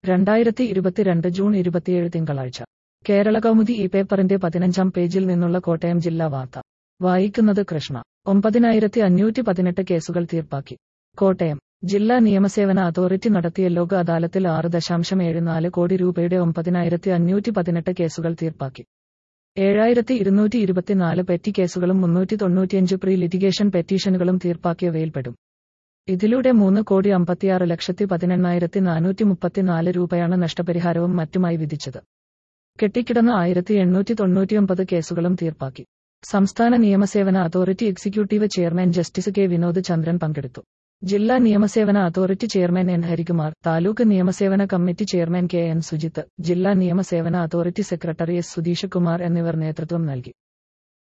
രണ്ടായിരത്തി ഇരുപത്തിരണ്ട് ജൂൺ ഇരുപത്തിയേഴ് തിങ്കളാഴ്ച കേരള കൗമുദി ഈ പേപ്പറിന്റെ പതിനഞ്ചാം പേജിൽ നിന്നുള്ള കോട്ടയം ജില്ലാ വാർത്ത വായിക്കുന്നത് കൃഷ്ണ ഒമ്പതിനായിരത്തി അഞ്ഞൂറ്റി പതിനെട്ട് കേസുകൾ തീർപ്പാക്കി കോട്ടയം ജില്ലാ നിയമസേവന അതോറിറ്റി നടത്തിയ ലോക അദാലത്തിൽ ആറ് ദശാംശം ഏഴ് നാല് കോടി രൂപയുടെ ഒമ്പതിനായിരത്തി അഞ്ഞൂറ്റി പതിനെട്ട് കേസുകൾ തീർപ്പാക്കി ഏഴായിരത്തി ഇരുന്നൂറ്റി ഇരുപത്തിനാല് പെറ്റി കേസുകളും മുന്നൂറ്റി തൊണ്ണൂറ്റിയഞ്ച് പ്രീ ലിറ്റിഗേഷൻ പെറ്റീഷനുകളും തീർപ്പാക്കിയവയിൽപ്പെടും ഇതിലൂടെ മൂന്ന് കോടി അമ്പത്തിയാറ് ലക്ഷത്തി പതിനെണ്ണായിരത്തി നാനൂറ്റി മുപ്പത്തിനാല് രൂപയാണ് നഷ്ടപരിഹാരവും മറ്റുമായി വിധിച്ചത് കെട്ടിക്കിടന്ന ആയിരത്തി എണ്ണൂറ്റി തൊണ്ണൂറ്റിയൊമ്പത് കേസുകളും തീർപ്പാക്കി സംസ്ഥാന നിയമസേവന authority executive chairman justice K Vinod Chandran പങ്കെടുത്തു ജില്ലാ നിയമസേവന authority chairman N Harikumar taluk നിയമസേവന committee chairman K N Sujith ജില്ലാ നിയമസേവന authority secretary S Sudheesh Kumar എന്നിവർ നേതൃത്വം നൽകി